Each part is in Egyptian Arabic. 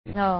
اه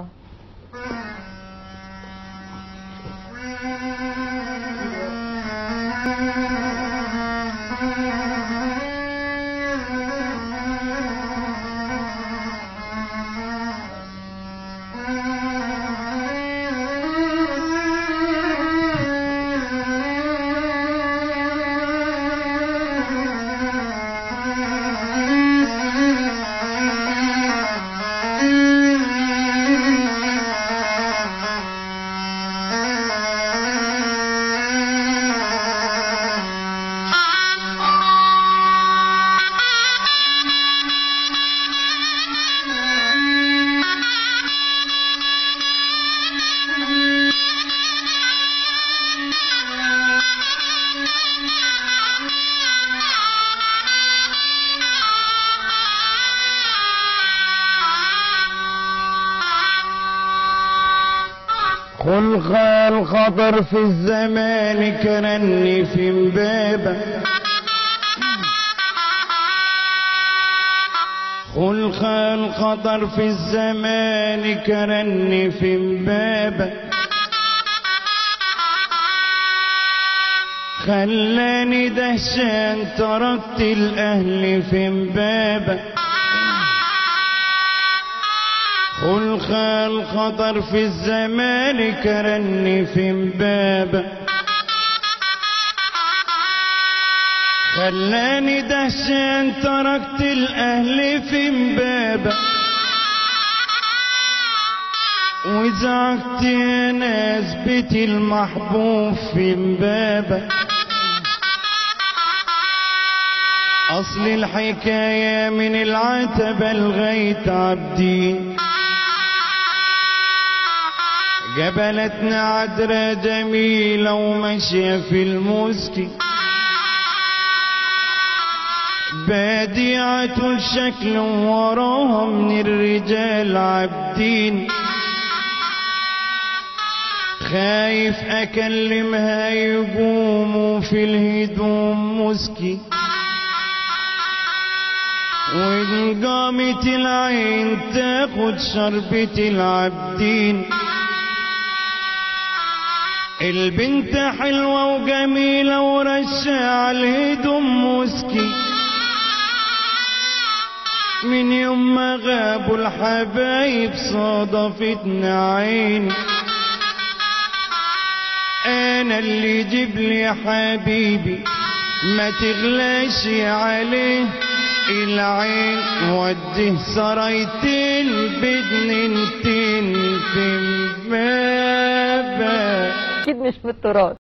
خلق الخطر في الزمان كرني في مبابة خلق الخطر في الزمان كرني في مبابة خلاني دهشان تركت الأهل في مبابة خلق الخطر في الزمان كرني في مبابة خلاني دهشان تركت الأهل في مبابة وزعقت يا ناس بيتي المحبوب في مبابة أصل الحكاية من العتبة لغاية عبدين جبلتنا عذرة جميلة وماشية في المسكي باديعة الشكل وراها من الرجال عابدين خايف أكلمها يقوموا في الهدوم مسكي وإن قامت العين تاخد شربة العابدين البنت حلوة وجميلة ورشة على الهدوم مسكي من يوم ما غابوا الحبايب صادفتنا عين انا اللي جيب لي حبيبي ما تغلاش عليه العين وده سرايتين بدنتين في مبابه اكيد مش في التراث